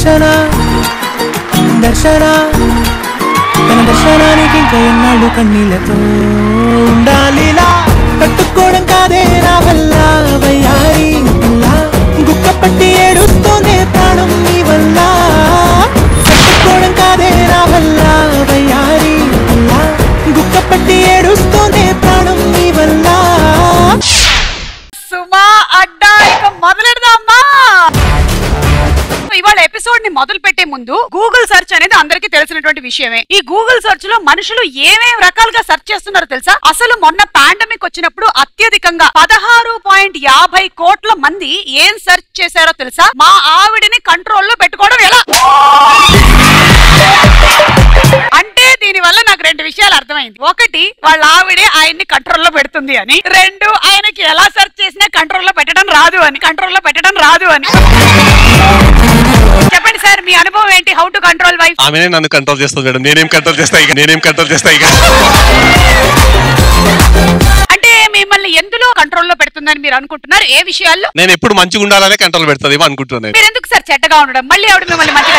దర్శన దర్శన తన దర్శనానికి ఇంకా ఎన్నాళ్ళు కన్నీళ్ళతో ఉండాలిలా తట్టుకోవడం కాదే నా వల్ల వయ్యారి పిల్ల గుక్క పట్టి ఏడుస్తూనే ప్రాణం నీ వల్ల తట్టుకోవడం కాదే నా వల్ల వయ్యారి పిల్ల గుక్క పట్టి ఏడుస్తూనే ప్రాణం నీ వల్ల సుమా అడ్డా ఇక మొదలెడదామా ఇవాళ ఎపిసోడ్ ని మొదలు పెట్టే ముందు గూగుల్ సెర్చ్ అనేది అందరికీ తెలిసినటువంటి విషయమే ఈ గూగుల్ సెర్చ్ లో మనుషులు ఏమేం రకాలుగా సెర్చ్ చేస్తున్నారో తెలుసా అసలు మొన్న పాండమిక్ వచ్చినప్పుడు అత్యధికంగా పదహారు పాయింట్ యాభై కోట్ల మంది ఏం సెర్చ్ చేశారో తెలుసా మా ఆవిడని కంట్రోల్లో పెట్టుకోవడం ఎలా అంటే దీని వల్ల నాకు రెండు విషయాలు అర్థమైంది ఒకటి వాళ్ళ ఆవిడే ఆయన్ని కంట్రోల్లో పెడుతుంది అని రెండు ఆయనకి ఎలా సెర్చ్ చేసినా కంట్రోల్లో పెట్టడం రాదు అని కంట్రోల్లో పెట్టడం రాదు అని చెప్పండి సార్ మీ అనుభవం ఏంటి హౌ టు కంట్రోల్ వైఫ్ ఆమెనే నన్ను కంట్రోల్ చేస్తుంది మేడం నేనేం కంట్రోల్ చేస్తా ఇక నేనేం కంట్రోల్ చేస్తా ఇక అంటే మిమ్మల్ని ఎందులో కంట్రోల్లో పెడుతుందని మీరు అనుకుంటున్నారు ఏ విషయాల్లో నేను ఎప్పుడు మంచిగా ఉండాలనే కంట్రోల్ పెడుతుంది అనుకుంటున్నాను మీరు ఎందుకు సార్ చెడ్డగా ఉండడం మళ్ళీ ఆవిడ మిమ్మల్ని మంచిగా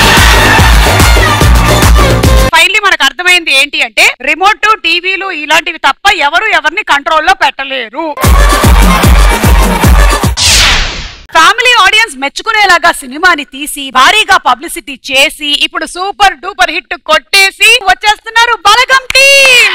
ఫైనలీ మనకు అర్థమైంది ఏంటి అంటే రిమోట్ టీవీలు ఇలాంటివి తప్ప ఎవరు ఎవరిని కంట్రోల్లో పెట్టలేరు ఫ్యామిలీ ఆడియన్స్ మెచ్చుకునేలాగా సినిమాని తీసి భారీగా పబ్లిసిటీ చేసి ఇప్పుడు సూపర్ డూపర్ హిట్ కొట్టేసి వచ్చేస్తున్నారు బలగం టీమ్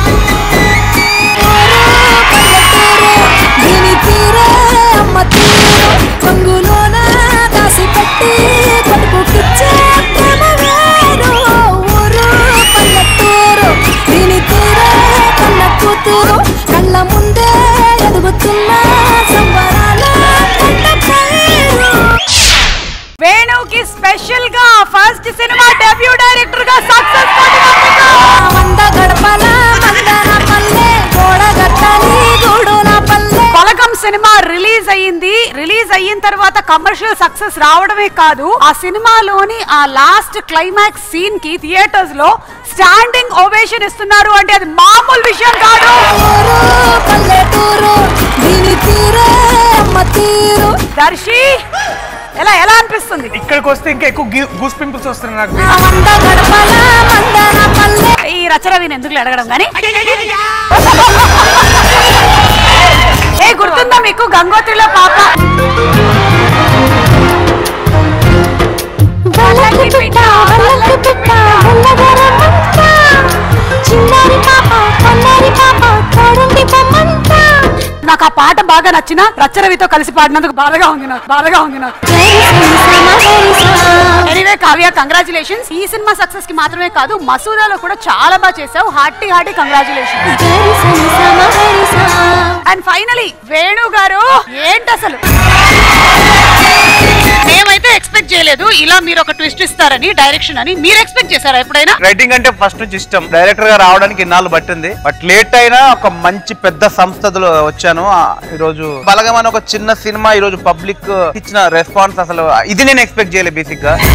దీని తీరే అమ్మ తీరు రంగులోన దాసి పెట్టి కడుపుకిచ్చే ప్రేమ వేరు ఊరు పల్లెటూరు దీని తీరే కన్న కూతురు కళ్ళ ముందే ఎదుగుతున్న సంబరాల పంట పైరు వేణుకి స్పెషల్ గా ఫస్ట్ సినిమా డెబ్యూ డైరెక్టర్ గా సక్సెస్ వంద గడపల మందన పల్లె గోడ గట్టని గూడు నా పల్లె బలగం సినిమా రిలీజ్ అయ్యింది రిలీజ్ అయిన తర్వాత కమర్షియల్ సక్సెస్ రావడమే కాదు ఆ సినిమాలోని ఆ లాస్ట్ క్లైమాక్స్ సీన్ కి థియేటర్స్ లో స్టాండింగ్ ఓవేషన్ ఇస్తున్నారు అంటే అది మామూలు విషయం కాదు ఊరు పల్లెటూరు దీని తీరే అమ్మ తీరు దర్శి ఎలా ఎలా అనిపిస్తుంది ఇక్కడికి వస్తే ఇంకా ఎక్కువ గూస్ పింపుల్స్ వస్తున్నాయి నాకు వంద గడపల మందన పల్లె ఈ రచరవిని ఎందుకు అడగడం గానీ ఏ గుర్తుందా మీకు గంగోత్రిలో పాప వల్లకి పిట్ట వల్లకి పిట్ట వల్లగరమంతా చిన్నారి పాప పన్నారి పాప తోడుండి బొమ్మంతా నాకు ఆ పాట బాగా నచ్చిన రచ్చరవితో కలిసి పాడినందుకు బాధగా ఉంది నాకు బాధగా ఉంది నాకు ఎనీవే కావ్య కంగ్రాచులేషన్స్ ఈ సినిమా సక్సెస్ కి మాత్రమే కాదు మసూదాలో కూడా చాలా బాగా చేసావు hearty hearty congratulation and finally Venu garu ఏంటి అసలు మేమైతే ఎక్స్పెక్ట్ చేయలేదు ఇలా మీరు ఒక ట్విస్ట్ ఇస్తారని డైరెక్షన్ అని మీరు ఎక్స్పెక్ట్ చేశారా ఎప్పుడైనా రైటింగ్ అంటే ఫస్ట్ నుంచి ఇష్టం డైరెక్టర్ గా రావడానికి ఇన్నాళ్ళు పట్టింది బట్ లేట్ అయినా ఒక మంచి పెద్ద సంస్థలో వచ్చాను ఆ, ఈ రోజు బలగం అని ఒక చిన్న సినిమా ఈ రోజు పబ్లిక్ ఇచ్చిన రెస్పాన్స్ అసలు ఇది నేను ఎక్స్పెక్ట్ చేయలేదు బేసిక్ గా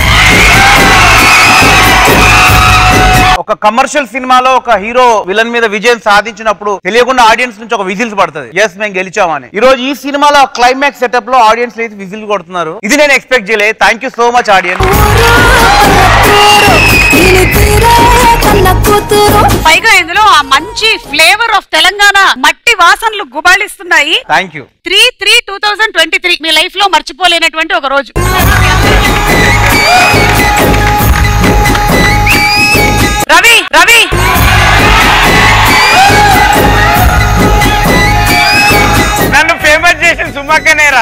ఒక కమర్షియల్ సినిమాలో ఒక హీరో విలన్ మీద విజయం సాధించినప్పుడు తెలియకుండా ఆడియన్స్ నుంచి ఒక విజిల్స్ పడుతుంది ఎస్ మేము గెలిచామని ఈ రోజు ఈ సినిమాలో క్లైమాక్స్ సెటప్ లో ఆడియన్స్ లేసి విజిల్ కొడుతున్నారు ఇది నేను ఎక్స్పెక్ట్ చేయలేదు thank you so much audience దీని తీరే కన్న కూతురు పైగా ఇందులో ఆ మంచి ఫ్లేవర్ ఆఫ్ తెలంగాణ మట్టి వాసనలు గుబాళిస్తున్నాయి thank you three three two thousand twenty three మీ లైఫ్ లో మర్చిపోలేనటువంటి ఒక రోజు రవి రవి నన్ను ఫేమస్ చేసిన సుమక్కనేరా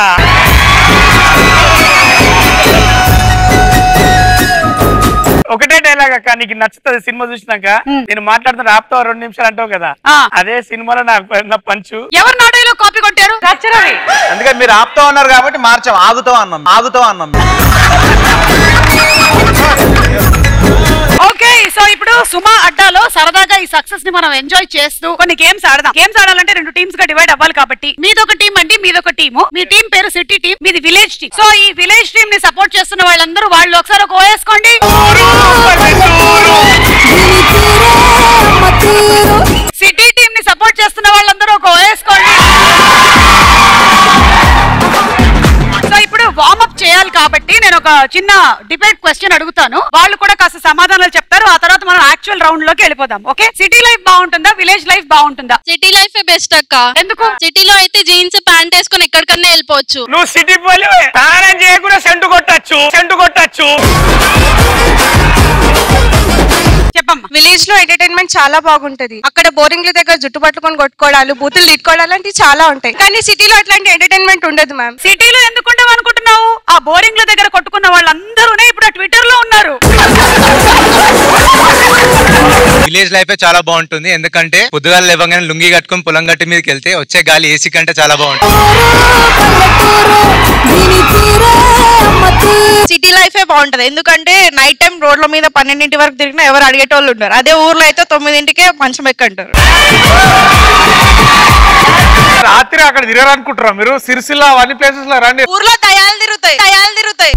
ఒకటే డైలాగ్ అక్క నీకు నచ్చుతుంది సినిమా చూసినాక నేను మాట్లాడుతున్న ఆపుతావు రెండు నిమిషాలు అంటావు కదా ఆ. అదే సినిమాలో నాకు నా పంచు ఎవరు నాడైలో కాపీ కొట్టారు రవి అందుకని మీరు ఆపుతా ఉన్నారు కాబట్టి మార్చాం ఆగుతాం అన్నాం ఆగుతాం అన్నాం ఓకే సో ఇప్పుడు సుమా అడ్డాలో సరదాగా ఈ సక్సెస్ ని మనం ఎంజాయ్ చేస్తూ కొన్ని గేమ్స్ ఆడదాం గేమ్స్ ఆడాలంటే రెండు టీమ్స్ గా డివైడ్ అవ్వాలి కాబట్టి మీదొక టీం అండి మీదొక టీము మీ టీం పేరు సిటీ టీం మీది విలేజ్ టీం సో ఈ విలేజ్ టీం ని సపోర్ట్ చేస్తున్న వాళ్ళందరూ వాళ్ళు ఒకసారి ఒక వేసుకోండి దీని తీరే అమ్మ తీరు సిటీ టీం ని సపోర్ట్ చేస్తున్న వాళ్ళందరూ ఒక వేసుకోండి సో ఇప్పుడు వార్మప్ చేయాలి కాబట్టి నేను ఒక ఒక చిన్న డిబేట్ క్వశ్చన్ అడుగుతాను వాళ్ళు కూడా కాస్త సమాధానాలు చెప్తారు ఆ తర్వాత మనం యాక్చువల్ రౌండ్ లోకి వెళ్ళిపోదాం ఓకే సిటీ లైఫ్ బాగుంటుందా విలేజ్ లైఫ్ బాగుంటుందా సిటీ లైఫ్ బెస్ట్ అక్క ఎందుకు సిటీలో అయితే జీన్స్ ప్యాంట్ వేసుకొని ఎక్కడికన్నా వెళ్ళిపోవచ్చు నువ్వు సిటీ పోలి స్నానం చేయకుండా సెంటు కొట్టచ్చు సెంటు కొట్టచ్చు చెప్పమ్మా విలేజ్ లో ఎంటర్టైన్మెంట్ చాలా బాగుంటది అక్కడ బోరింగ్ల దగ్గర జుట్టు పట్టుకొని కొట్టుకోవడాలు బూతులు తిట్టుకోవడాలు అలాంటివి చాలా ఉంటాయి కానీ సిటీలో అట్లాంటి ఎంటర్టైన్మెంట్ ఉండదు మ్యామ్ సిటీలో ఎందుకు ఉండవు అనుకుంటున్నావు ఆ బోరింగ్ల దగ్గర కొట్టుకున్న వాళ్ళందరూనే ఇప్పుడు ట్విట్టర్ లో ఉన్నారు విలేజ్ లైఫ్ చాలా బాగుంటుంది ఎందుకంటే పొద్దుగాల లేవగానే లుంగి కట్టుకొని పొలం గట్టి మీదకి వెళ్తే వచ్చే గాలి ఏసీ కంటే చాలా బాగుంటుంది దీని తీరే అమ్మ తీరు సిటీ లైఫే బాగుంటది ఎందుకంటే నైట్ టైం రోడ్ల మీద పన్నెండింటి వరకు తిరిగినా ఎవరు అడిగేటోళ్ళు ఉండరు అదే ఊర్లో అయితే తొమ్మిదింటికే మంచం ఎక్కంటారు రాత్రి అక్కడ తిరగాలనుకుంటారా మీరు సిరిసిల్ల అవన్నీ ప్లేసెస్ లో రండి ఊర్లో దయాలు తిరుగుతాయి దయాలు తిరుగుతాయి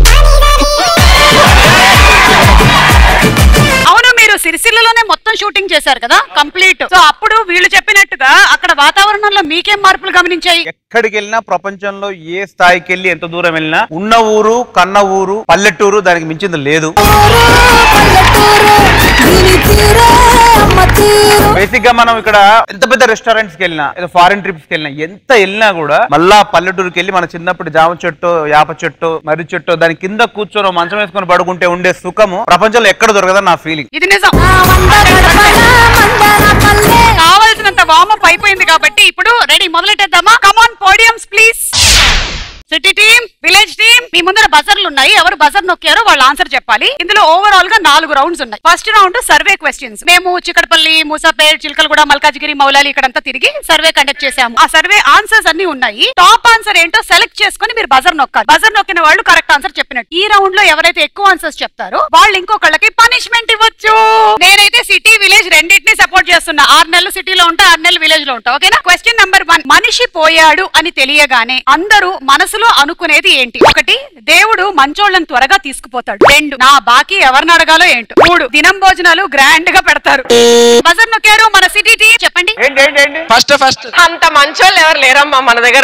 అవును మీరు సిరిసిల్లలోనే మొత్తం షూటింగ్ చేశారు కదా కంప్లీట్ సో అప్పుడు వీళ్ళు చెప్పినట్టుగా అక్కడ వాతావరణంలో మీకేం మార్పులు గమనించాయి ఎక్కడికి వెళ్ళినా ప్రపంచంలో ఏ స్థాయికి వెళ్ళి ఎంత దూరం వెళ్ళినా ఉన్న ఊరు కన్న ఊరు పల్లెటూరు దానికి మించింది లేదు పల్లెటూరు దీని తీరే అమ్మ తీరు బేసిక్ గా మనం ఇక్కడ ఎంత పెద్ద రెస్టారెంట్స్ కి వెళ్ళినా ఏదో ఫారిన్ ట్రిప్స్ కి వెళ్ళినా ఎంత వెళ్ళినా కూడా మళ్ళా పల్లెటూరుకి వెళ్ళి మన చిన్నప్పుడు జామ చెట్టు యాప చెట్టు మర్రి చెట్టు దాని కింద కూర్చొని ఓ మంచం వేసుకొని పడుకుంటే ఉండే సుఖము ప్రపంచంలో ఎక్కడ దొరకదని నా ఫీలింగ్ ఇది నిజం ఆ వంద గడపల మందన పల్లె కావాల్సినంత వార్మప్ అయిపోయింది కాబట్టి ఇప్పుడు రెడీ మొదలెట్టేద్దామా come on podiums please city team village team మీ ముందర బజర్లు ఉన్నాయి ఎవరు బజర్ నొక్కారో వాళ్ళు ఆన్సర్ చెప్పాలి ఇందులో ఓవరాల్ గా నాలుగు రౌండ్స్ ఉన్నాయి ఫస్ట్ రౌండ్ సర్వే క్వశ్చన్స్ మేము చికటపల్లి మూసాపేట్ చిలకలగూడ మల్కాజిగిరి మౌలాలి ఇక్కడంతా తిరిగి సర్వే కండక్ట్ చేశాము ఆ సర్వే ఆన్సర్స్ అన్ని ఉన్నాయి టాప్ ఆన్సర్ ఏంటో సెలెక్ట్ చేసుకుని మీరు బజర్ నొక్కాలి బజర్ నొక్కిన వాళ్ళు కరెక్ట్ ఆన్సర్ చెప్పినట్టు ఈ రౌండ్ లో ఎవరైతే ఎక్కువ ఆన్సర్స్ చెప్తారో వాళ్ళు ఇంకొకళ్ళకి పనిష్మెంట్ ఇవ్వచ్చు నేనైతే సిటీ విలేజ్ రెండింటిని సపోర్ట్ చేస్తున్నా ఆరు నెలలు సిటీలో ఉంటా ఆరు నెలలు విలేజ్ లో ఉంటా ఓకేనా క్వశ్చన్ నంబర్ వన్ మనిషి పోయాడు అని తెలియగానే అందరూ మనసులో అనుకునేది ఏంటి ఒకటి దేవుడు మంచోళ్ళని త్వరగా తీసుకుపోతాడు రెండు నా బాకీ ఎవరిని అడగాలో ఏంటో మూడు దినం భోజనాలు గ్రాండ్ గా పెడతారు బజర్ నొక్కారు మన సిటీ టీ చెప్పండి ఏంటి ఏంటి ఏంటి ఫస్ట్ ఫస్ట్ అంత మంచోళ్ళు ఎవరు లేరమ్మా మన దగ్గర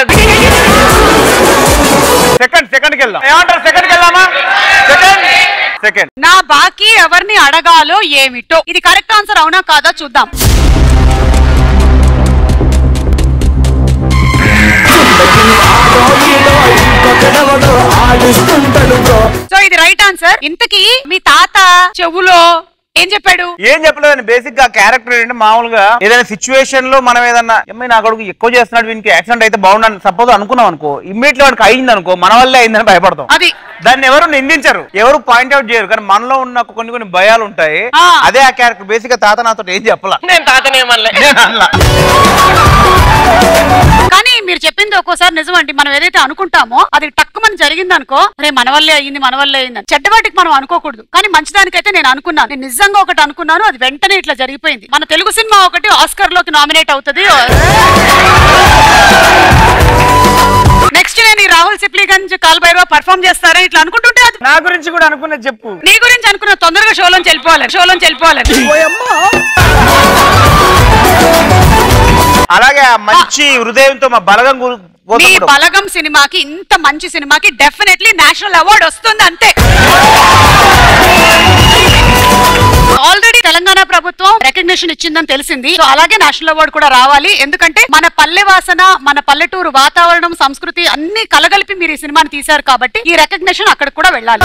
సెకండ్ సెకండ్ కి వెళ్దాం ఏమంటారు సెకండ్కి వెళ్దామా సెకండ్ సెకండ్ నా బాకీ ఎవరిని అడగాలో ఏమిటో ఇది కరెక్ట్ ఆన్సర్ అవునా కాదా చూద్దాం సో ఇది రైట్ ఆన్సర్ ఇంతకీ మీ తాత చెవులో ఏం చెప్పాడు ఏం చెప్పలేదండి బేసిక్ గా క్యారెక్టర్ ఏంటంటే మామూలుగా ఏదైనా సిచ్యువేషన్ లో మనం ఏదన్నా ఏమై నా కొడుకు ఎక్కువ చేస్తున్నాడు వీనికి యాక్సిడెంట్ అయితే బాగుండని సపోజ్ అనుకున్నాం అనుకో ఇమ్మీడియట్ వాడికి అయింది అనుకో మన వల్లే అయిందని భయపడతాం అది దాన్ని ఎవరు నిందించరు ఎవరు పాయింట్ అవుట్ చేయరు కానీ మనలో ఉన్న కొన్ని కొన్ని భయాలు ఉంటాయి ఆ. అదే ఆ క్యారెక్టర్ బేసిక్ గా తాత నాతో ఏం చెప్పలా నేను తాతనేమనలే నేను అనలా. కానీ మీరు చెప్పింది ఒక్కోసారి నిజం అండి మనం ఏదైతే అనుకుంటామో అది టక్కుమని జరిగింది అనుకో రే మన వల్లే అయ్యింది మన వల్లే అయింది అని. చెడ్డవాటికి మనం అనుకోకూడదు కానీ మంచిదానికైతే నేను అనుకున్నాను నేను నిజంగా ఒకటి అనుకున్నాను అది వెంటనే ఇట్లా జరిగిపోయింది మన తెలుగు సినిమా ఒకటి ఆస్కర్ లోకి నామినేట్ అవుతుంది నెక్స్ట్ నేను ఈ రాహుల్ సిప్లీగంజ్ కాల్బైరో పర్ఫామ్ చేస్తారని ఇట్లా అనుకుంటుంటే అది నా గురించి కూడా అనుకున్నది చెప్పు నీ గురించి అనుకున్న తొందరగా షోలోంచి వెళ్ళిపోవాలి షోలోంచి వెళ్ళిపోవాలి అలాగే ఆ మంచి హృదయంతో మా బలగం గు- మీ కోసం కూడా. బలగం సినిమాకి ఇంత మంచి సినిమాకి డెఫినెట్లీ నేషనల్ అవార్డ్ వస్తుంది అంతే ఆల్రెడీ తెలంగాణ ప్రభుత్వం రికగ్నిషన్ ఇచ్చిందని తెలిసింది సో అలాగే నేషనల్ అవార్డు కూడా రావాలి ఎందుకంటే మన పల్లె వాసన మన పల్లెటూరు వాతావరణం సంస్కృతి అన్ని కలగలిపి మీరు ఈ సినిమాని తీశారు కాబట్టి ఈ రికగ్నిషన్ అక్కడికి కూడా వెళ్ళాలి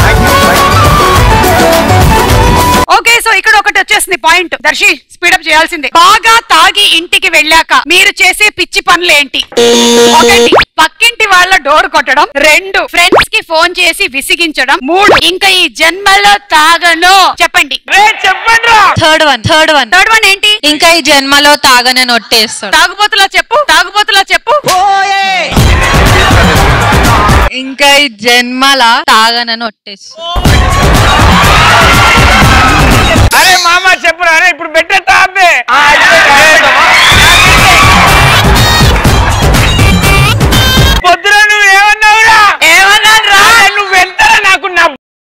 ఓకే సో ఇక్కడ ఒకటి వచ్చేసింది పాయింట్ దర్శి స్పీడప్ చేయాల్సిందే బాగా తాగి ఇంటికి వెళ్ళాక మీరు చేసే పిచ్చి పనులు ఏంటి ఒకటి పక్కింటి వాళ్ళ డోర్ కొట్టడం రెండు ఫ్రెండ్స్ కి ఫోన్ చేసి విసిగించడం మూడు ఇంకా ఈ జన్మలో తాగను చెప్పండి రే చెప్పండి రా third one third one third one ఏంటి ఇంకా ఈ జన్మలో తాగనని ఒట్టేస్తాడు తాగుబోతులా చెప్పు తాగుబోతులా చెప్పు ఇంకా ఈ జన్మల తాగనని ఒట్టేస్తాడు అరే మామ చెప్పురా అరే ఇప్పుడు పెట్టేస్తా అబ్బే ఆ, పొద్దున నువ్వు ఏమన్నావురా ఏమన్నాను రా నువ్వు వెళ్తారా నాకు నా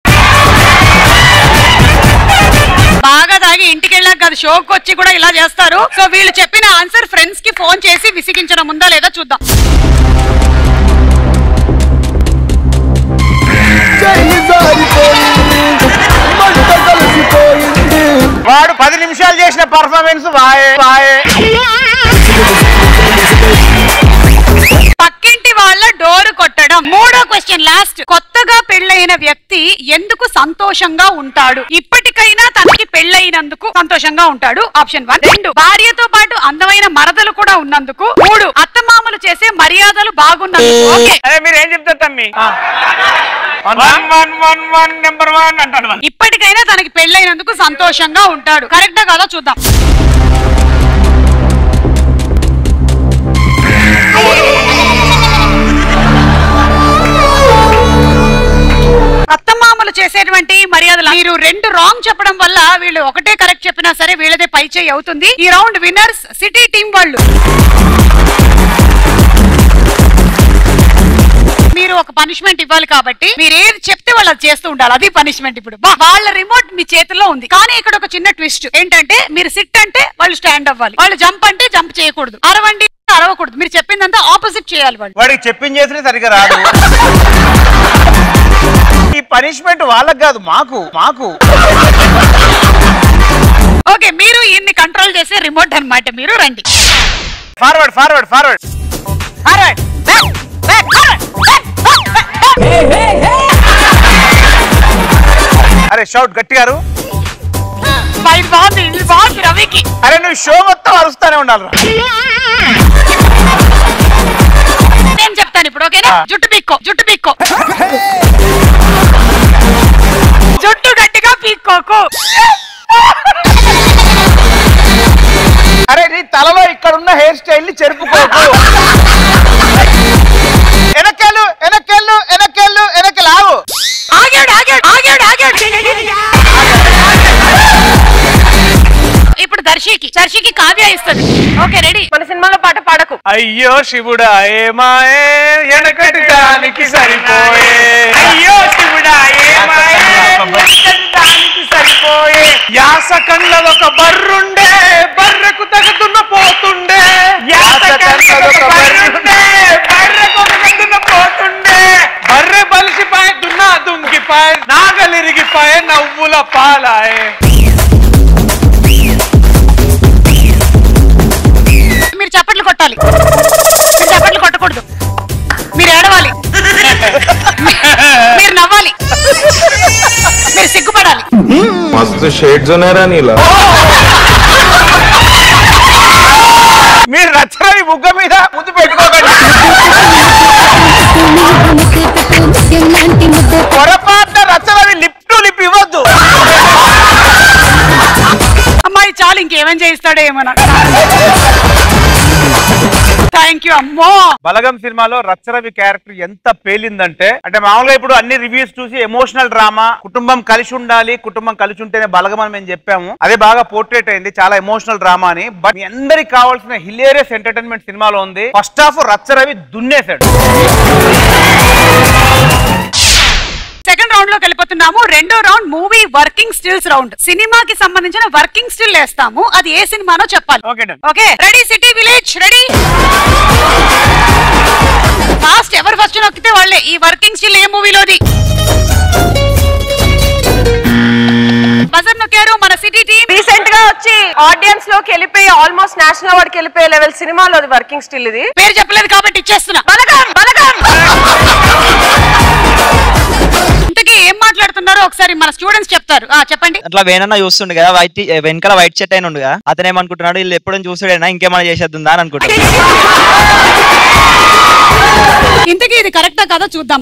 బాగా తాగి ఇంటికి వెళ్ళాక కాదు షోకి వచ్చి కూడా ఇలా చేస్తారు సో వీళ్ళు చెప్పిన ఆన్సర్ ఫ్రెండ్స్ కి ఫోన్ చేసి విసిగించడం ఉందా లేదా చూద్దాం చెయ్యి జారిపోయింది మంట కలిసిపోయింది వాడు పది నిమిషాలు చేసిన పర్ఫార్మెన్స్ వాయే వాయే పక్కింటి వాళ్ళ డోరు కొట్టడం మూడో క్వశ్చన్ లాస్ట్ కొత్తగా పెళ్ళైన వ్యక్తి ఎందుకు సంతోషంగా ఉంటాడు ఇప్పటికైనా తనకి పెళ్ళైనందుకు సంతోషంగా ఉంటాడు ఆప్షన్ వన్ రెండు భార్యతో పాటు అందమైన మరదలు కూడా ఉన్నందుకు మూడు అత్తమామలు చేసే మర్యాదలు బాగున్నందుకు ఓకే అదే మీరు ఏం చెప్తారు తమ్మి one one one one number one అంటాడు వన్. ఇప్పటికైనా తనకి పెళ్ళైనందుకు సంతోషంగా ఉంటాడు కరెక్టా కదా చూద్దాం అత్తమామలు చేసేటువంటి మర్యాదలు మీరు రెండు రాంగ్ చెప్పడం వల్ల వీళ్ళు ఒకటే కరెక్ట్ చెప్పినా సరే వీళ్ళదే పై చేయి అవుతుంది ఈ రౌండ్ విన్నర్స్ సిటీ టీం వాళ్ళు మీరు ఒక పనిష్మెంట్ ఇవ్వాలి కాబట్టి మీరు ఏది చెప్తే వాళ్ళు అది చేస్తూ ఉండాలి అది పనిష్మెంట్ ఇప్పుడు బా, వాళ్ళ రిమోట్ మీ చేతిలో ఉంది కానీ ఇక్కడ ఒక చిన్న ట్విస్ట్ ఏంటంటే మీరు సిట్ అంటే వాళ్ళు స్టాండ్ అవ్వాలి వాళ్ళు జంప్ అంటే జంప్ చేయకూడదు అరవండి అరవకూడదు మీరు చెప్పిందంతా ఆపోజిట్ చేయాలి వాళ్ళు వాడికి చెప్పింది చేసిన సరిగా రాదు ఈ పనిష్మెంట్ వాళ్ళకి కాదు మాకు మాకు ఓకే మీరు ఈయన్ని కంట్రోల్ చేసే రిమోట్ అన్నమాట మీరు రండి forward forward forward forward back back అరే షౌట్ గట్టిగారు ఇది బాగుంది ఇది బాగుంది రవికి అరే నువ్వు షో మొత్తం అరుస్తానే ఉండాలి నేను చెప్తాను ఇప్పుడు ఓకేనా జుట్టు పీక్కో జుట్టు పీక్కో జుట్టు గట్టిగా పీక్కోకు అరే నీ తలలో ఇక్కడ ఉన్న హెయిర్ స్టైల్ ని చెరుపుకోకు వెనకెళ్ళు వెనకెళ్ళు వెనకెళ్ళు వెనక్కి లావు ఆగాడు ఆగాడు ఆగాడు ఆగాడు ఇప్పుడు దర్శికి దర్శికి కావ్య ఇస్తుంది ఓకే రెడీ మన సినిమాలో పాట పాడకు అయ్యో శివుడా ఏమాయే ఎనకటి దానికి సరిపోయే అయ్యో శివుడా ఏమాయే ఎనకటి దానికి సరిపోయే యాస కళ్ళ ఒక బర్రుండే బర్రెకు తగుతున్న పోతుండే యాస కళ్ళ ఒక బర్రుండే బర్రెకు తగుతున్న పోతుండే బర్రె బలిసిపాయ దున్నా దుంకిపాయ నాగలిరిగిపాయ నవ్వుల పాలాయే మీరు చప్పట్లు కొట్టాలి మీరు చప్పట్లు కొట్టకూడదు మీరు ఏడవాలి మీరు నవ్వాలి మీరు సిగ్గుపడాలి మస్తు షేడ్స్ ఉన్నారా నీలా మీరు రచ్చరవి బుగ్గ మీద ముద్దు పెట్టుకోకండి పొరపాటున రచ్చరవి లిప్ టు లిప్ ఇవ్వద్దు అమ్మాయి చాలు ఇంకేమేం చేయిస్తాడో ఏమో థ్యాంక్ యూ అమ్మో బలగం సినిమాలో రచ్చరవి క్యారెక్టర్ ఎంత పేలిందంటే అంటే మామూలుగా ఇప్పుడు అన్ని రివ్యూస్ చూసి ఎమోషనల్ డ్రామా కుటుంబం కలిసి ఉండాలి కుటుంబం కలిసి ఉంటేనే బలగం అని మేము చెప్పాము అదే బాగా పోర్ట్రేట్ అయింది చాలా ఎమోషనల్ డ్రామా అని బట్ మీ అందరికి కావాల్సిన హిలేరియస్ ఎంటర్టైన్మెంట్ సినిమాలో ఉంది ఫస్ట్ హాఫ్ రచ్చరవి దున్నేశాడు సెకండ్ రౌండ్ లోకి వెళ్ళిపోతున్నాము రెండో round movie working stills round సినిమాకి సంబంధించిన వర్కింగ్ స్టిల్ వేస్తాము అది ఏ సినిమానో చెప్పాలి okay done okay ready city village ready fast ఎవరు ఫస్ట్ నొక్కితే వాళ్ళే ఈ వర్కింగ్ స్టిల్ ఏ మూవీలోది బజర్ నొక్కారు మన సిటీ టీం రీసెంట్ గా వచ్చి ఆడియన్స్ లోకి వెళ్ళిపోయి ఆల్మోస్ట్ నేషనల్ అవార్డ్ కి వెళ్ళిపోయే లెవెల్ సినిమాలో అది వర్కింగ్ స్టిల్ ఇది పేరు చెప్పలేదు కాబట్టి ఇచ్చేస్తున్నా బలగం బలగం ఇంతకీ ఏం మాట్లాడుతున్నారో ఒకసారి మన స్టూడెంట్స్ చెప్తారు ఆ చెప్పండి అట్లా వేనన్నా చూస్తుండు కదా వైట్ వెనకాల వైట్ షర్ట్ అయిన ఉండగా అతను ఏమనుకుంటున్నాడు వీళ్ళు ఎప్పుడు చూసాడైనా ఇంకేమైనా చేసేద్దా అని అనుకుంటాడు ఇంతకీ ఇది కరెక్టా కాదో చూద్దాం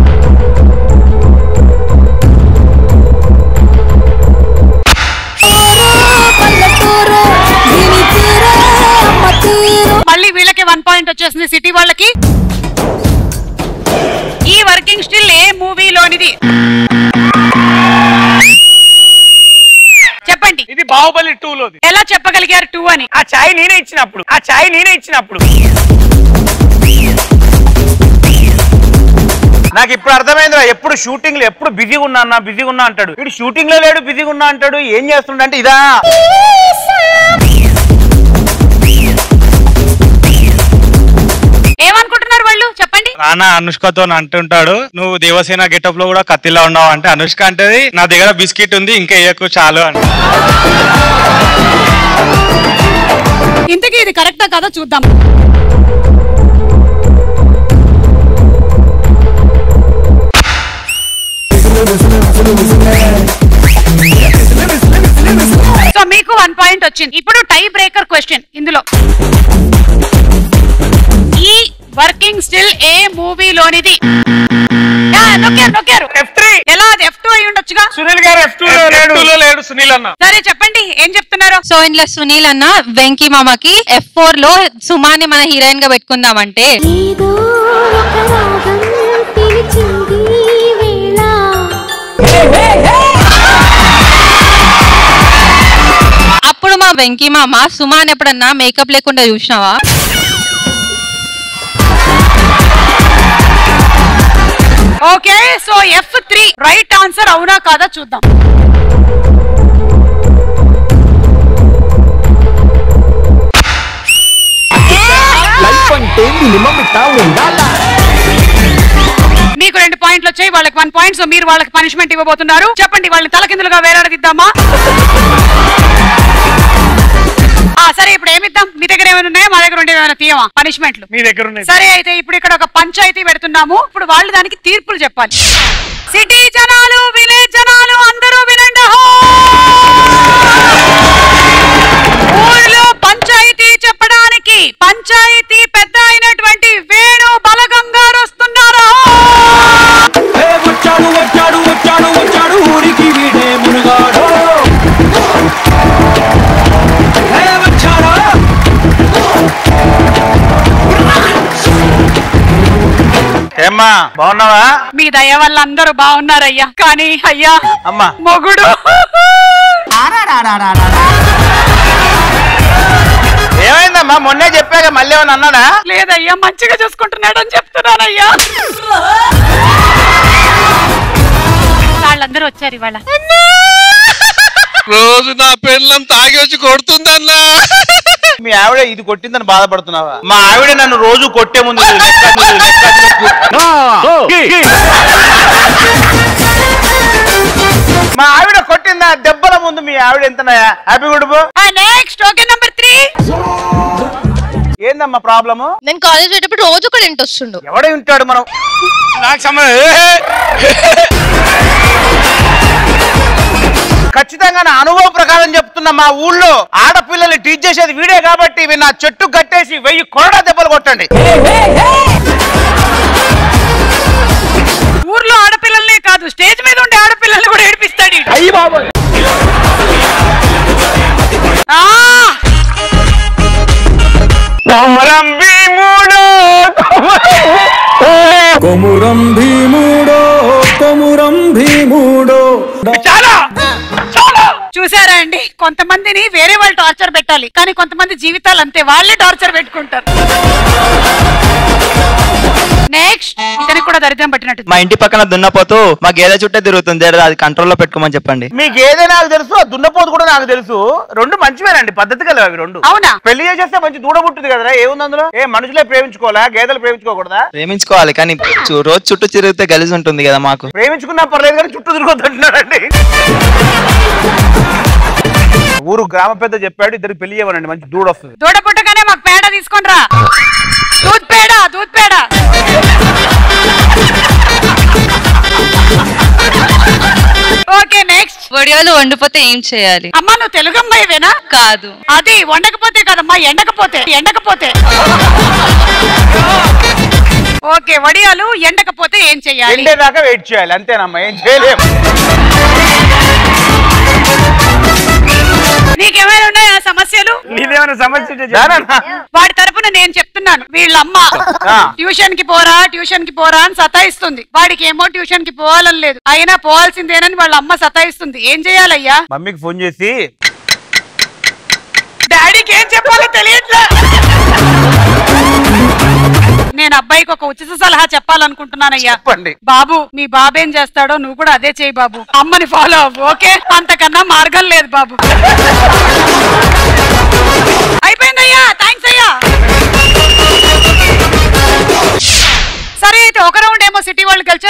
పల్లెటూరు దీని తీరే అమ్మ తీరు మళ్ళీ వీళ్ళకి వన్ పాయింట్ వచ్చేసింది సిటీ వాళ్ళకి ఈ వర్కింగ్ స్టిల్ ఏ మూవీలోనిది చెప్పండి ఇది బాహుబలి టూ లోది ఎలా చెప్పగలిగారు టూ అని ఆ చాయ్ నేనే ఇచ్చినప్పుడు ఆ చాయ్ నేనే ఇచ్చినప్పుడు నాకు ఇప్పుడు అర్థమైందిరా ఎప్పుడు షూటింగ్ లో ఎప్పుడు బిజీగా ఉన్నా అన్న బిజీగా ఉన్నా అంటాడు వీడు షూటింగ్ లో లేడు బిజీగా ఉన్నా అంటాడు ఏం చేస్తుండ అంటే ఇదా ఏమనుకుంటున్నారు వాళ్ళు చెప్పండి నాన్న అనుష్కతో అంటుంటాడు నువ్వు దేవసేన గెటప్ లో కూడా కత్తిలా ఉన్నావు అంటే అనుష్క అంటది నా దగ్గర బిస్కెట్ ఉంది ఇంకా వేయకు చాలు అని ఇంతకీ ఇది కరెక్టా కదా చూద్దాం సో మీకు వన్ పాయింట్ వచ్చింది ఇప్పుడు టై బ్రేకర్ క్వశ్చన్ ఇందులో ఈ వర్కింగ్ స్టిల్ ఏ మూవీలోనిది యా, నొక్కారు నొక్కారు ఎలా అది ఎఫ్ టూ అయి ఉండొచ్చుగా సునీల్ గారు ఎఫ్ టూ లో లేడు సునీల్ అన్న సరే చెప్పండి ఏం చెప్తున్నారు సో ఇంట్లో సునీల్ అన్న వెంకీ మామకి ఎఫ్ ఫోర్ లో సుమాని మన హీరోయిన్ గా పెట్టుకుందామంటే ఏదో ఒక రాగం పిలిచింది వేళ అప్పుడు మా వెంకీ మామ సుమాన్ ఎప్పుడన్నా మేకప్ లేకుండా చూసినావా okay so F three right answer అవునా కాదా చూద్దాం లైఫ్ అంటే మినిమం ఇట్టా ఉండాలా మీకు రెండు పాయింట్లు వచ్చాయి వాళ్ళకి వన్ పాయింట్ సో మీరు వాళ్ళకి పనిష్మెంట్ ఇవ్వబోతున్నారు చెప్పండి వాళ్ళని తలకిందులుగా వేలాడదిద్దామా ఆ సరే ఇప్పుడు ఏమిద్దాం మీ దగ్గర ఏమైనా ఉన్నాయా మా దగ్గర ఉండే ఏమైనా తీయమా పనిష్మెంట్లు మీ దగ్గర ఉన్నాయి సరే అయితే ఇప్పుడు ఇక్కడ ఒక పంచాయతీ పెడుతున్నాము ఇప్పుడు వాళ్ళు దానికి తీర్పులు చెప్పాలి సిటీ జనాలు విలేజ్ జనాలు అందరూ వినండి హో! ఊర్లో పంచాయతీ చెప్పడానికి పంచాయతీ పెద్ద అయినటువంటి వేణు బలగం గారు వస్తున్నారు ఏ వచ్చాడు వచ్చాడు వచ్చాడు వచ్చాడు ఊరికి వీడే మునుగాడు ఏ వచ్చాడా ఏమ్మా బాగున్నావా మీ దయ వల్ల అందరూ బాగున్నారయ్యా కానీ అయ్యా అమ్మా మొగుడు ఏమైందమ్మా మొన్నే చెప్పాక మళ్ళీ ఏమన్నా అన్నాడా లేదయ్యా మంచిగా చూసుకుంటున్నాడు అని చెప్తున్నానయ్యా వాళ్ళందరూ వచ్చారు ఇవాళ రోజు నా పెళ్ళం తాగి వచ్చి కొడుతుందన్నా మీ ఆవిడ ఇది కొట్టిందని బాధపడుతున్నావా మా ఆవిడ నన్ను రోజు కొట్టే ముందు ఇది లెక్క, ఇది లెక్క, ఇది లెక్క. మా ఆవిడ కొట్టిందా దెబ్బల ముందు మీ ఆవిడ ఎంతనాయా హ్యాపీ గుడుపు నెక్స్ట్ ఓకే నంబర్ త్రీ ఏందమ్మా ప్రాబ్లము నేను కాలేజ్ వెళ్ళేటప్పుడు రోజు ఒక ఇంటి వస్తుండు ఎవడే ఉంటాడు మనం నాకు సంబంధం ఖచ్చితంగా నా అనుభవ ప్రకారం చెప్తున్నా మా ఊళ్ళో ఆడపిల్లల్ని టీచ్ చేసేది వీడే కాబట్టి ఇవి నా చెట్టు కట్టేసి వెయ్యి కొరడా దెబ్బలు కొట్టండి ఊర్లో ఆడపిల్లల్నే కాదు స్టేజ్ మీద ఉండే ఆడపిల్లల్ని కూడా ఏడిపిస్తాడు ఈడు. అయ్యి బాబాయ్ ఆ కొమరం భీముడు కొమురం భీముడో కొమురం భీముడో చాలా చూసారా అండి కొంతమందిని వేరే వాళ్ళు టార్చర్ పెట్టాలి కానీ కొంతమంది జీవితాలు అంతే వాళ్ళే టార్చర్ పెట్టుకుంటారు నెక్స్ట్ ఇతనికి కూడా దరిద్రం పట్టినట్టు మా ఇంటి పక్కన దున్నపోతూ మా గేదె చుట్టే తిరుగుతుంది జర అది కంట్రోల్లో పెట్టుకోమని చెప్పండి మీకు ఏదే నాకు తెలుసు ఆ దున్నపోతు కూడా నాకు తెలుసు రెండు మంచివేనండి పద్ధతి కలివి అవి రెండు అవునా పెళ్లి చేసేస్తే మంచి దూడ పుట్టింది కదరా ఏముంది అందులో ఏ మనుషులే ప్రేమించుకోవాలా గేదెలు ప్రేమించుకోకూడదా ప్రేమించుకోవాలి కానీ చు- రోజు చుట్టూ తిరిగితే గలీజ్ ఉంటుంది కదా మాకు ప్రేమించుకున్నా పర్లేదు కానీ చుట్టూ తిరగొద్దు అంటున్నాడండి ఊరు గ్రామ పెద్ద చెప్పాడు ఇద్దరికి పెళ్లి చేయమనండి మంచి దూడ వస్తుంది దూడ పుట్టగానే మాకు పేడ తీసుకొని రా దూద్ పేడ దూద్ పేడ ఓకే నెక్స్ట్ వడియాలు వండిపోతే ఏం చేయాలి అమ్మా నువ్వు తెలుగు అమ్మాయివేనా కాదు అది వండకపోతే కదమ్మా ఎండకపోతే ఎండకపోతే ఓకే వడియాలు ఎండకపోతే ఏం చెయ్యాలి ఎండేదాకా వెయిట్ చేయాలి అంతేనమ్మా ఏం చేయలేము నీకేమైనా ఉన్నాయా సమస్యలు నీదేమైనా సమస్య ఉంటే చెప్పు. దానన్నా? వాడి తరపున నేను చెప్తున్నాను వీళ్ళ అమ్మ ఆ. ట్యూషన్ కి పోరా ట్యూషన్ కి పోరా అని సతాయిస్తుంది వాడికి ఏమో ట్యూషన్ కి పోవాలని లేదు అయినా పోవాల్సిందేనని వాళ్ళ అమ్మ సతాయిస్తుంది ఏం చేయాలయ్యా మమ్మీకి ఫోన్ చేసి డాడీకి ఏం చెప్పాలో తెలియట్లే నేను అబ్బాయికి ఒక ఉచిత సలహా చెప్పాలనుకుంటున్నానయ్యా చెప్పండి బాబు మీ బాబు ఏం చేస్తాడో నువ్వు కూడా అదే చేయి బాబు అమ్మని ఫాలో అవ్వు ఓకే అంతకన్నా మార్గం లేదు బాబు అయిపోయిందయ్యా థ్యాంక్స్ అయ్యా సరే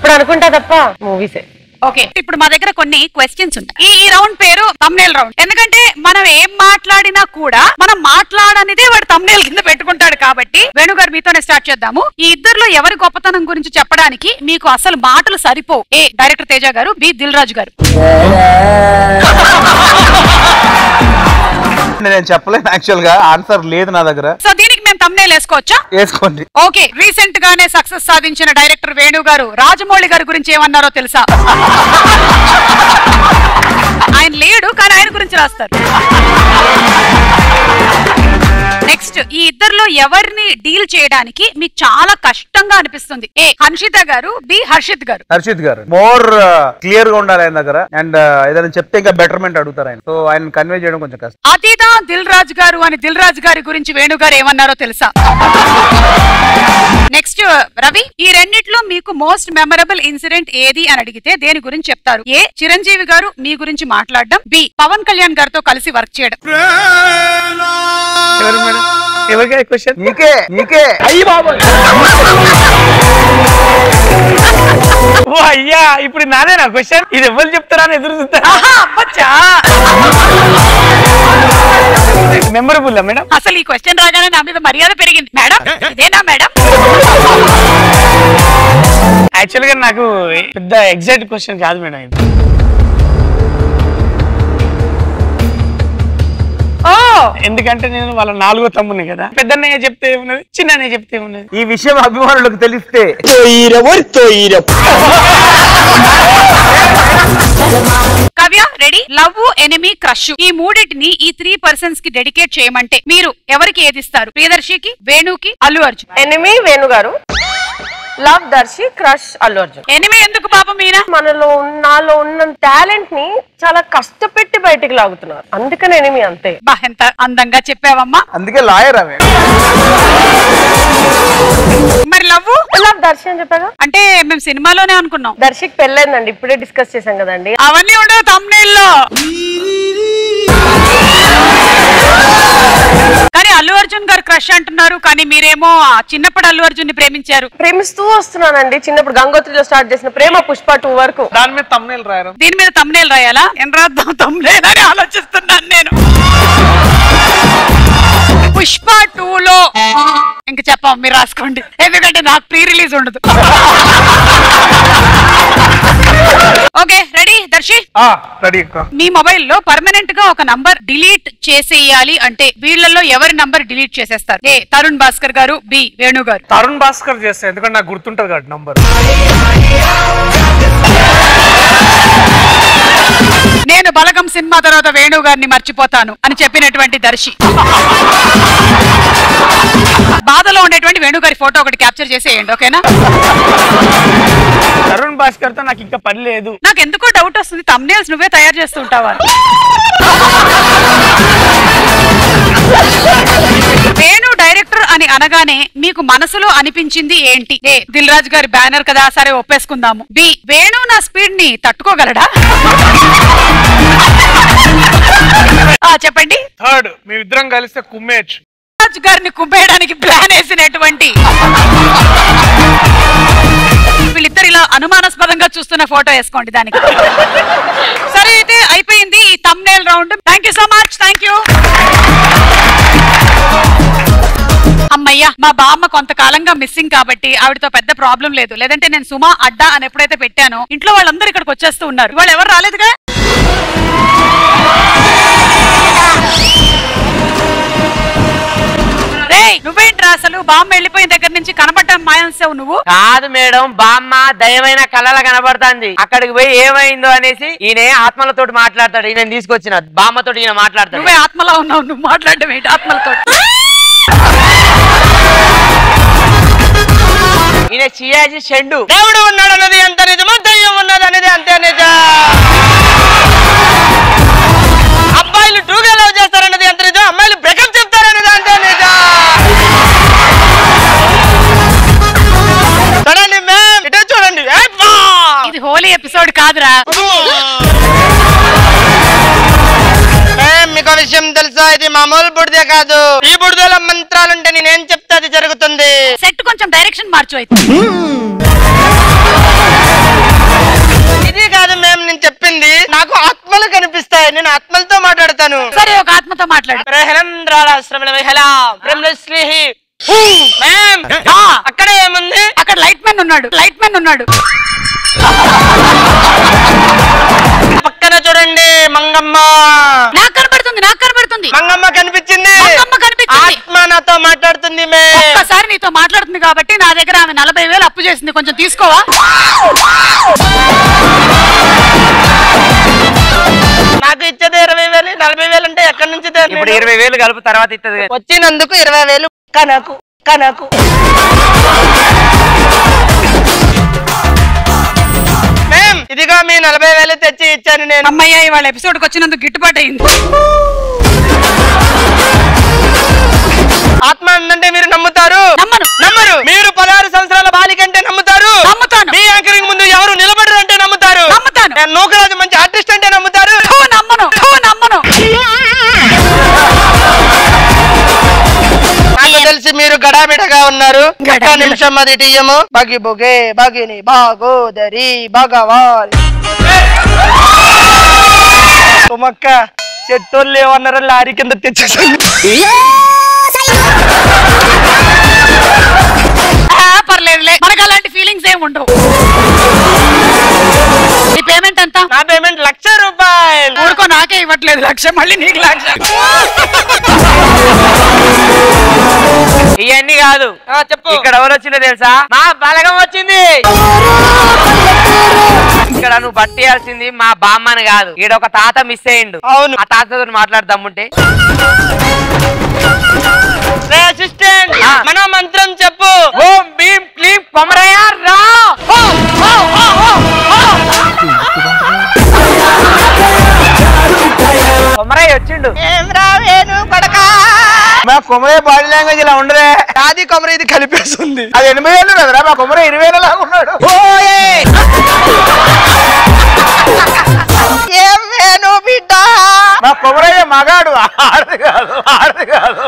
అప్పుడు అనుకుంటా తప్ప మూవీసే ఓకే ఇప్పుడు మా దగ్గర కొన్ని క్వశ్చన్స్ ఉంటాయి ఈ ఈ రౌండ్ పేరు తమ్నేల్ రౌండ్ ఎందుకంటే మనం ఏం మాట్లాడినా కూడా మనం మాట్లాడనిదే వాడు తమ్నేల్ కింద పెట్టుకుంటాడు కాబట్టి వేణుగారు మీతోనే స్టార్ట్ చేద్దాము ఈ ఇద్దరిలో ఎవరి గొప్పతనం గురించి చెప్పడానికి మీకు అసలు మాటలు సరిపోవు ఏ డైరెక్టర్ తేజ గారు బి దిల్ రాజు గారు నేను చెప్పలేను యాక్చువల్ గా ఆన్సర్ లేదు నా దగ్గర సో దీనికి మేము తమ్నేల్ వేసుకోవచ్చా వేసుకోండి ఓకే రీసెంట్ గానే సక్సెస్ సాధించిన డైరెక్టర్ వేణు గారు రాజమౌళి గారి గురించి ఏమన్నారో తెలుసా ఆయన లేడు కానీ ఆయన గురించి రాస్తారు నెక్స్ట్ ఈ ఇద్దరిలో ఎవరిని డీల్ చేయడానికి మీకు చాలా కష్టంగా అనిపిస్తుంది ఏ హన్షిత గారు బి హర్షిత్ గారు హర్షిత్ గారు మోర్ క్లియర్ గా ఉండాలి ఆయన దగ్గర అండ్ ఏదైనా చెప్తే ఇంకా బెటర్మెంట్ అడుగుతారు ఆయన సో ఆయన కన్వే చేయడం కొంచెం కష్టం అతీత దిల్ రాజు గారు అని దిల్ రాజు గారి గురించి వేణు గారు ఏమన్నారో తెలుసా నెక్స్ట్ రవి ఈ రెండిట్లో మీకు మోస్ట్ మెమరబుల్ ఇన్సిడెంట్ ఏది అని అడిగితే దేని గురించి చెప్తారు ఏ చిరంజీవి గారు మీ గురించి మాట్లాడడం బి పవన్ కళ్యాణ్ గారితో కలిసి వర్క్ చేయడం ఎవరు మేడం ఎవరికి క్వశ్చన్ నీకే నీకే అయ్యి బాబు ఓ అయ్యా ఇప్పుడు నాదేనా క్వశ్చన్ ఇది ఎవరు చెప్తారా అని ఎదురు చూస్తారా మెమరబుల్ మేడం అసలు ఈ క్వశ్చన్ రాగానే నా మీద మర్యాద పెరిగింది మేడం ఇదేనా మేడం యాక్చువల్ గా నాకు పెద్ద ఎగ్జాక్ట్ క్వశ్చన్ కాదు మేడం ఇది ఓ ఎందుకంటే నేను వాళ్ళ నాలుగో తమ్ముని కదా పెద్దన్నయ్య చెప్తే ఏమున్నది చిన్నయ్య చెప్తే ఏమున్నది ఈ విషయం అభిమానులకు తెలిస్తే Kavya ready love enemy crush ఈ మూడింటిని ఈ త్రీ పర్సన్స్ కి డెడికేట్ చేయమంటే మీరు ఎవరికి ఏదిస్తారు ప్రియదర్శికి వేణుకి Allu Arjun enemy Venu garu love Darshi crush Allu Arjun enemy ఎందుకు పాపం మీన మనలో ఉన్న- నాలో ఉన్న టాలెంట్ ని చాలా కష్టపెట్టి బయటికి లాగుతున్నారు అందుకని ఎనిమి అంతే బా ఎంత అందంగా చెప్పావమ్మా అందుకే లాయర్ ఆమె మరి లవ్ లవ్ దర్శి అని చెప్పాగా అంటే మేము సినిమాలోనే అనుకున్నాం దర్శికి పెళ్ళైందండి ఇప్పుడే డిస్కస్ చేశాం కదండి అవన్నీ ఉండవు తమ్నేల్లో కానీ అల్లు అర్జున్ గారు క్రష్ అంటున్నారు కానీ మీరేమో ఆ చిన్నప్పుడు అల్లు అర్జున్ ని ప్రేమించారు ప్రేమిస్తూ వస్తున్నానండి చిన్నప్పుడు గంగోత్రిలో స్టార్ట్ చేసిన ప్రేమ పుష్ప టూ వరకు దాని మీద తమ్నేల్ రాయరు దీని మీద తమ్నేల్ రాయాలా ఏం రాద్దాం తమ్నేల్ అని ఆలోచిస్తున్నాను నేను పుష్ప టూ లో ఇంక చెప్పాం మీరు రాసుకోండి ఎందుకంటే నాకు ప్రీ రిలీజ్ ఉండదు ఓకే రెడీ దర్శి రెడీ మీ మొబైల్ లో పర్మనెంట్ గా ఒక నంబర్ డిలీట్ చేసేయాలి అంటే వీళ్ళల్లో ఎవరి నంబర్ డిలీట్ చేసేస్తారు ఏ తరుణ్ భాస్కర్ గారు బి వేణు గారు తరుణ్ భాస్కర్ చేస్తా ఎందుకంటే నాకు గుర్తుంటది కాబట్టి నంబర్ నేను బలగం సినిమా తర్వాత వేణు గారిని మర్చిపోతాను అని చెప్పినటువంటి దర్శి బాధలో ఉండేటువంటి వేణు గారి ఫోటో ఒకటి క్యాప్చర్ చేసేయండి ఓకేనా తరుణ్ భాస్కర్ తో నాకు ఇంకా పని లేదు నాకు ఎందుకో డౌట్ వస్తుంది తమ్నేల్స్ నువ్వే తయారు చేస్తుంటావా వేణు డైరెక్టర్ అని అనగానే మీకు మనసులో అనిపించింది ఏంటి ఏ దిల్ రాజు గారి బ్యానర్ కదా సరే ఒప్పేసుకుందాము బి వేణు నా స్పీడ్ ని తట్టుకోగలడా ఆ, చెప్పండి థర్డ్ మేమిద్దరం కలిస్తే కుమ్మేయచ్చు రాజు గారిని కుమ్మేయడానికి ప్లాన్ వేసినటువంటి వీళ్ళిద్దరు ఇలా అనుమానాస్పదంగా చూస్తున్న ఫోటో వేసుకోండి దానికి సరే అయితే అయిపోయింది ఈ thumbnail round thank you so much thank you అమ్మయ్య మా బామ్మ కొంతకాలంగా మిస్సింగ్ కాబట్టి ఆవిడతో పెద్ద ప్రాబ్లం లేదు లేదంటే నేను సుమా అడ్డా అని ఎప్పుడైతే పెట్టానో ఇంట్లో వాళ్ళందరూ ఇక్కడికి వచ్చేస్తూ ఉన్నారు వాళ్ళు ఎవరు రాలేదుగా రేయ్ నువ్వేంట్రా అసలు బామ్మ వెళ్ళిపోయిన దగ్గర నుంచి కనబడ్డం మాయాన్సావు నువ్వు కాదు మేడం బామ్మ దయమైన కళల కనబడుతుంది అక్కడికి పోయి ఏమైందో అనేసి ఈయన ఆత్మలతోటి మాట్లాడతాడు ఈయన తీసుకొచ్చిన బామ్మతోటి ఈయన మాట్లాడతాడు నువ్వే ఆత్మలా ఉన్నావు నువ్వు మాట్లాడడం ఏంటి ఆత్మలతో ఈయన చియాజీ చెండు దేవుడు ఉన్నాడు అన్నది ఎంత నిజమో దయ్యం ఉన్నది అనేది అంతే నిజం అబ్బాయిలు టూగా లవ్ చేస్తారన్నది ఎంత నిజం అమ్మాయిలు బ్రేకప్ చెప్తారన్నది అంతే నిజం చూడండి మ్యామ్ ఇటే చూడండి ఏ బా! ఇది హోలీ ఎపిసోడ్ కాదురా మ్యామ్, మీకు విషయం తెలుసా ఇది మామూలు బుడిదే కాదు ఈ బుడిదలో మంత్రాలుంటే నేనేం చెప్తే అది జరుగుతుంది సెట్ కొంచెం డైరెక్షన్ మార్చు అయితే నేను చెప్పింది నాకు ఆత్మలు కనిపిస్తాయి నేను ఆత్మలతో మాట్లాడతాను సరే ఒక ఆత్మతో మాట్లాడు మ్యామ్ అక్కడ ఏముంది అక్కడ లైట్ మ్యాన్ ఉన్నాడు లైట్ మ్యాన్ ఉన్నాడు పక్కన చూడండి మంగమ్మ నాకు కనబడుతుంది నాకు కనబడుతుంది మంగమ్మ కనిపించింది మంగమ్మ కనిపించింది ఆత్మ నాతో మాట్లాడుతుంది మే ఒక్కసారి నీతో మాట్లాడుతుంది కాబట్టి నా దగ్గర ఆమె నలభై వేలు అప్పు చేసింది కొంచెం తీసుకోవా నాకు ఇచ్చేది ఇరవై వేలు నలభై వేలు అంటే ఎక్కడి నుంచి తేను ఇప్పుడు నేను? ఇరవై వేలు కలుపు తర్వాత ఇస్తుంది వచ్చినందుకు ఇరవై వేలు కనకు కనకు మేం ఇదిగో మీ నలభై వేలు తెచ్చి ఇచ్చాను నేను అమ్మయ్య ఇవాళ ఎపిసోడ్ కి వచ్చినందుకు గిట్టుబాటు అయింది ఆత్మ ఉందంటే మీరు నమ్ముతారు నమ్మను నమ్మరు మీరు పదహారు సంవత్సరాల బాలిక అంటే నమ్ముతారు నమ్ముతాను మీ యాంకరింగ్ ముందు ఎవరు నిలబడరు అంటే నమ్ముతారు నమ్ముతాను నేను నూకరాజు మంచి ఆర్టిస్ట్ అంటే నమ్ముతారు థూ, నమ్మను థూ, నమ్మను నాకు తెలిసి మీరు గడాబిడగా ఉన్నారు ఒక్క నిమిషం అది టీయము బగి బొగే బగిని బాగోదరి భగవాన్ ఉమక్క చెట్టోళ్ళు ఏమన్నారో లారీ కింద తెచ్చేసాను ఆ, పర్లేదులే మనకు అలాంటి ఫీలింగ్స్ ఏమి ఉండవు నీ పేమెంట్ ఎంత నా పేమెంట్ లక్ష రూపాయలు ఊరుకో నాకే ఇవ్వట్లేదు లక్ష మళ్ళీ నీకు లక్ష ఇవన్నీ కాదు చెప్పు ఇక్కడ ఎవరు వచ్చిందో తెలుసా మా బలగం వచ్చింది ఇక్కడ నువ్వు పట్టేయాల్సింది మా బామ్మని కాదు ఈడ ఒక తాత మిస్ అయ్యిండు అవును ఆ తాతతో మాట్లాడదాముంటే అసిస్టెంట్ మన మంత్రం చెప్పు ఓం భీం క్లీం కొమరయ్య రా కొమరయ్య వచ్చిండు ఏం రావేను కొడకా మా కొమరే బాడీ లాంగ్వేజ్ ఇలా ఉండరే నాది కొమర ఇది కలిపేస్తుంది అది ఎనభై ఏళ్ళు కదరా మా కొమరే ఇరవై ఏళ్ళ లాగా ఉన్నాడు ఏం వేణు బిడ్డ మా కొమరయ్య మగాడు ఆడది కాదు ఆడది కాదు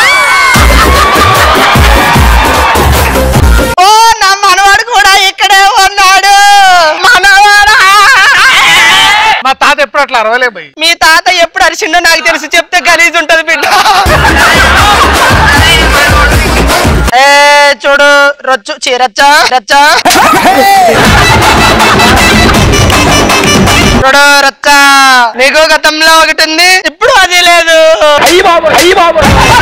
ఓ నా మనవాడు కూడా ఇక్కడే ఉన్నాడు మనవాడా మా తాత ఎప్పుడు అట్లా అరవలే పోయి మీ తాత ఎప్పుడు అరిసిండో నాకు తెలిసి చెప్తే గలీజ్ ఉంటది బిడ్డ ఏ చూడు రొచ్చు చీరచ్చా రచ్చా చూడు రచ్చ నీకు గతంలో ఒకటి ఉంది ఇప్పుడు అది లేదు అయ్యి బాబు అయ్యి బాబు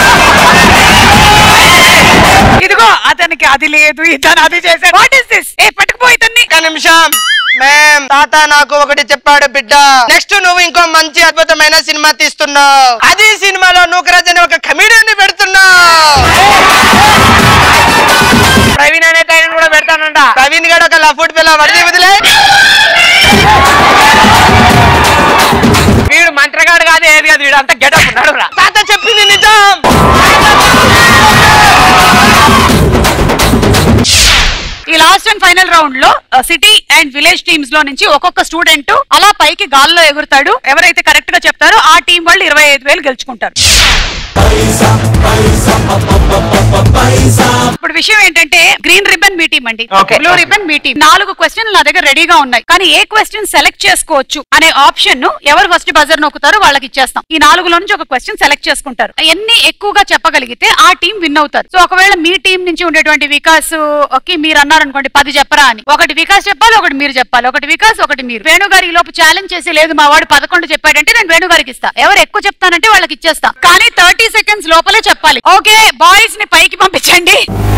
ఇదిగో అతనికి అది లేదు ఇతను అది చేశాడు వాట్ ఇస్ దిస్ ఏ పట్టుకుపో ఇతన్ని ఒక్క నిమిషం మేం తాత నాకు ఒకటి చెప్పాడు బిడ్డ నెక్స్ట్ నువ్వు ఇంకో మంచి అద్భుతమైన సినిమా తీస్తున్నావు అది సినిమాలో నూకరాజ్ అనే ఒక కమిడియన్ పెడుతున్నావు ప్రవీణ్ అనే టైం కూడా పెడతానంట ప్రవీణ్ గడు ఒక లఫుడ్ పిల్ల వడిది వదిలే వీడు మంత్రగాడు కాదు ఏది కాదు వీడు అంతా గెటప్ ఉన్నాడు రా తాత చెప్పింది నిజం ఈ లాస్ట్ అండ్ ఫైనల్ రౌండ్ లో సిటీ అండ్ విలేజ్ టీమ్స్ లో నుంచి ఒక్కొక్క స్టూడెంట్ అలా పైకి గాల్లో ఎగురుతాడు ఎవరైతే కరెక్ట్ గా చెప్తారో ఆ టీం వాళ్ళు ఇరవై ఐదు వేలు గెలుచుకుంటారు ఇప్పుడు విషయం ఏంటంటే గ్రీన్ రిబన్ మీ టీం అండి Okay. బ్లూ రిబన్ మీ టీం నాలుగు క్వశ్చన్లు నా దగ్గర రెడీగా ఉన్నాయి కానీ ఏ క్వశ్చన్ సెలెక్ట్ చేసుకోవచ్చు అనే ఆప్షన్ ను ఎవరు ఫస్ట్ బజర్ నొక్కుతారో వాళ్ళకి ఇచ్చేస్తాం ఈ నాలుగులో నుంచి ఒక క్వశ్చన్ సెలెక్ట్ చేసుకుంటారు ఎన్ని ఎక్కువగా చెప్పగలిగితే ఆ టీం విన్ అవుతారు సో ఒకవేళ మీ టీం నుంచి ఉండేటువంటి వికాస్ కి మీరు అన్నారనుకోండి పది చెప్పరా అని ఒకటి వికాస్ చెప్పాలి ఒకటి మీరు చెప్పాలి ఒకటి వికాస్ ఒకటి మీరు వేణు గారు ఈ లోపు ఛాలెంజ్ చేసి లేదు మా వాడు పదకొండు చెప్పాడంటే నేను వేణు గారికి ఇస్తా ఎవరు ఎక్కువ చెప్తానంటే వాళ్ళకి ఇచ్చేస్తా కానీ థర్టీ సెకండ్స్ లోపలే చెప్పాలి ఓకే బాయ్స్ ని పైకి పంపించండి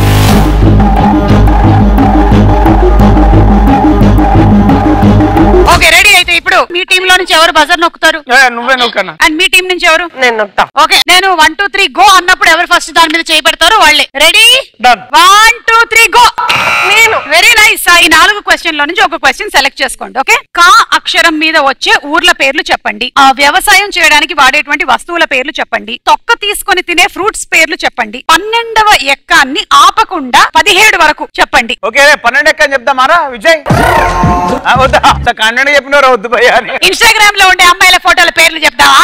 ఓకే రెడీ అయితే ఇప్పుడు మీ టీం లో నుంచి ఎవరు బజర్ నొక్కుతారు నువ్వే నొక్కన్నా అండ్ మీ టీం నుంచి ఎవరు నేను నొక్కుతా ఓకే నేను వన్ టూ త్రీ గో అన్నప్పుడు ఎవరు ఫస్ట్ దాని మీద చేయి పెడతారో వాళ్ళే ready Done. One two three go నేను వెరీ నైస్ ఈ నాలుగు క్వశ్చన్ లో నుంచి ఒక క్వశ్చన్ సెలెక్ట్ చేసుకోండి ఓకే కా అక్షరం మీద వచ్చే ఊర్ల పేర్లు చెప్పండి ఆ వ్యవసాయం చేయడానికి వాడేటువంటి వస్తువుల పేర్లు చెప్పండి తొక్క తీసుకొని తినే ఫ్రూట్స్ పేర్లు చెప్పండి పన్నెండవ ఎక్కాన్ని ఆపకుండా పదిహేడు వరకు చెప్పండి ఓకే పన్నెండు ఎక్కని చెప్దామారా విజయ్ ఆ, వద్దా అంత కన్నడ చెప్పినారు వద్దు భయ్యా అని ఇన్స్టాగ్రామ్ లో ఉండే అమ్మాయిల ఫోటోల పేర్లు చెప్తావా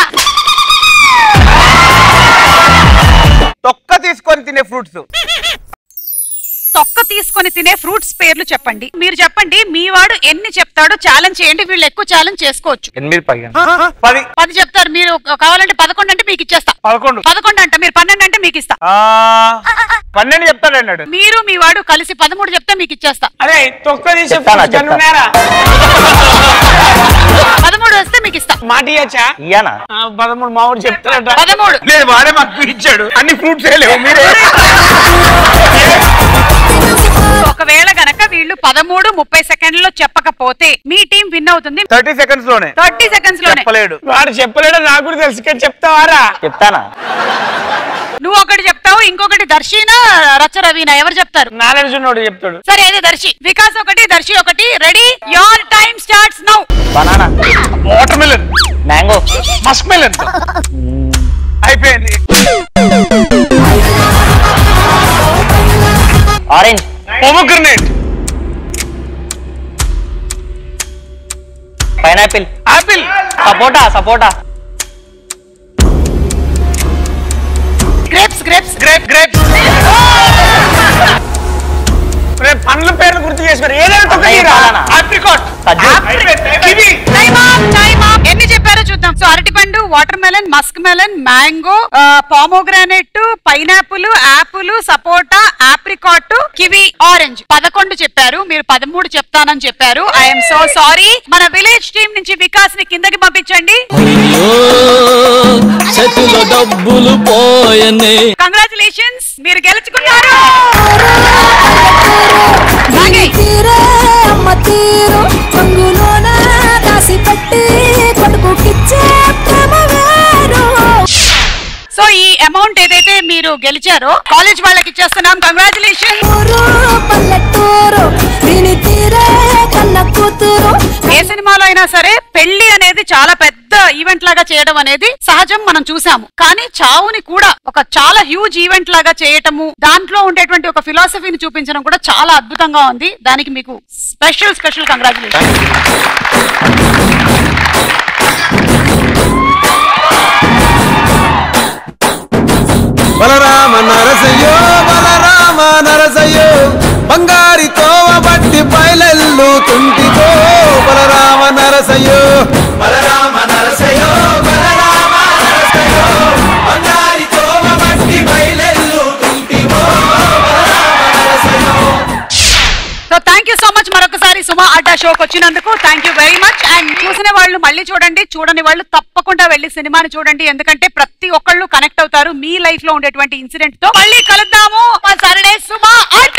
తొక్క తీసుకొని తినే ఫ్రూట్స్ తొక్క తీసుకొని తినే ఫ్రూట్స్ పేర్లు చెప్పండి మీరు చెప్పండి మీ వాడు ఎన్ని చెప్తాడో ఛాలెంజ్ చేయండి వీళ్ళు ఎక్కువ ఛాలెంజ్ చేసుకోవచ్చు ఎనిమిది పది పది పది చెప్తారు మీరు కావాలంటే పదకొండు అంటే మీకు ఇచ్చేస్తా పదకొండు పదకొండు అంటే మీరు పన్నెండు అంటే మీకు ఇస్తా పన్నెండు చెప్తాడు అన్నాడు మీరు మీ వాడు కలిసి పదమూడు చెప్తే మీకు ఇచ్చేస్తా అరే తొక్క తీసి చెప్తానా, చెప్తా. ఉన్నారా పదమూడు వస్తే మీకు ఇస్తా మాట ఇయ్యచ్చా ఇయ్యానా పదమూడు మామూలు చెప్తాడట పదమూడు లేదు వాడే మాకు ఇచ్చాడు అన్ని ఫ్రూట్స్ లేవు మీరే ఒకవేళ గనక వీళ్ళు పదమూడు ముప్పై సెకండ్లలో చెప్పకపోతే మీ టీం విన్ అవుతుంది థర్టీ సెకండ్స్ లోనే థర్టీ సెకండ్స్ లోనే చెప్పలేడు వాడు చెప్పలేడు నాకు కూడా తెలుసు కానీ చెప్తావారా చెప్తానా నువ్వు ఒకటి చెప్తావు ఇంకొకటి దర్శినా రచ్చ రవీనా ఎవరు చెప్తారు నాలెడ్జ్ ఉన్నోడు చెప్తాడు సరే ఇది దర్శి వికాస్ ఒకటి దర్శి ఒకటి ready your time starts now banana watermelon mango muskmelon అయిపోయింది orange pomegranate pineapple apple sapota sapota grapes grapes grape grapes రేపు పండ్ల పేర్లు గుర్తు చేసుకోరు ఏదైనా తొక్క తీరా బనానా. ఆప్రికాట్ ఖర్జూర్. Kiwi time up time up ఎన్ని చెప్పారో చూద్దాం సో అరటిపండు watermelon muskmelon mango pomegranate pineapple apple sapota apricot kiwi orange పదకొండు చెప్పారు మీరు పదమూడు చెప్తానని చెప్పారు ఐఎమ్ సో సారీ మన విలేజ్ టీం నుంచి వికాస్ ని కిందకి పంపించండి చేతిలో డబ్బులు పోయనే కంగ్రాచులేషన్స్ మీరు గెలుచుకున్నారు తీరే అమ్మ తీరు రంగులోన దాసి పట్టి కొడుకుకిచ్చే ప్రేమ వేరు సో ఈ అమౌంట్ ఏదైతే మీరు గెలిచారో కాలేజ్ వాళ్ళకి ఇచ్చేస్తున్నాం కంగ్రాచులేషన్ ఊరు పల్లెటూరు దీని తీరే కన్న కూతురు ఏ సినిమాలో అయినా సరే పెళ్లి అనేది చాలా పెద్ద ఈవెంట్ లాగా చేయడం అనేది సహజం మనం చూసాము కానీ చావుని కూడా ఒక చాలా హ్యూజ్ ఈవెంట్ లాగా చేయటము దాంట్లో ఉండేటువంటి ఒక ఫిలాసఫీని చూపించడం కూడా చాలా అద్భుతంగా ఉంది దానికి మీకు స్పెషల్ స్పెషల్ కంగ్రాచులేషన్ బలరామ నరసయ్యో బలరామ నరసయ్యో బంగారి తోవ బట్టి పైలెల్లు తుంటికో బలరామ నరసయ్యో బలరామ నరసయ్యో బలరామ నరసయ్యో బంగారి తోవ బట్టి పైలెల్లు తుంటికో బలరామ నరసయ్యో so thank you so much మరొకసారి సుమా అడ్డా షోకి వచ్చినందుకు thank you very much and చూసిన వాళ్ళు మళ్ళీ చూడండి చూడని వాళ్ళు తప్పకుండా వెళ్ళి సినిమాని చూడండి ఎందుకంటే ప్రతి ఒక్కళ్ళు కనెక్ట్ అవుతారు మీ లైఫ్ లో ఉండేటువంటి ఇన్సిడెంట్ తో మళ్ళీ కలుద్దాము సాటర్డే సుమా అడ్డా